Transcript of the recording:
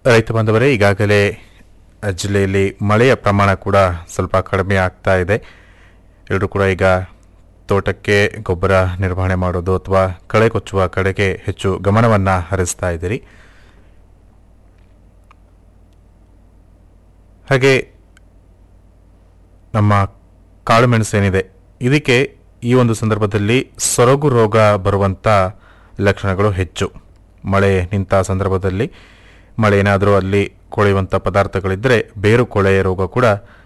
ರೈತ ಬಾಂಧವರೇ ಈಗಾಗಲೇ ಜಿಲ್ಲೆಯಲ್ಲಿ ಮಳೆಯ ಪ್ರಮಾಣ ಕೂಡ ಸ್ವಲ್ಪ ಕಡಿಮೆ ಆಗ್ತಾ ಇದೆ ಎಲ್ಲರೂ ಕೂಡ ಈಗ ತೋಟಕ್ಕೆ ಗೊಬ್ಬರ ನಿರ್ವಹಣೆ ಮಾಡೋದು ಅಥವಾ ಕಳೆ ಕೊಚ್ಚುವ ಕಡೆಗೆ ಹೆಚ್ಚು ಗಮನವನ್ನು ಹರಿಸ್ತಾ ಇದ್ದೀರಿ ಹಾಗೆ ನಮ್ಮ ಕಾಳುಮೆಣಸು ಏನಿದೆ ಇದಕ್ಕೆ ಈ ಒಂದು ಸಂದರ್ಭದಲ್ಲಿ ಸೊರಗು ರೋಗ ಬರುವಂಥ ಲಕ್ಷಣಗಳು ಹೆಚ್ಚು ಮಳೆ ನಿಂತ ಸಂದರ್ಭದಲ್ಲಿ ಮಳೆ ಏನಾದರೂ ಅಲ್ಲಿ ಕೊಳೆಯುವಂಥ ಪದಾರ್ಥಗಳಿದ್ದರೆ ಬೇರು ಕೊಳೆಯ ರೋಗ ಕೂಡ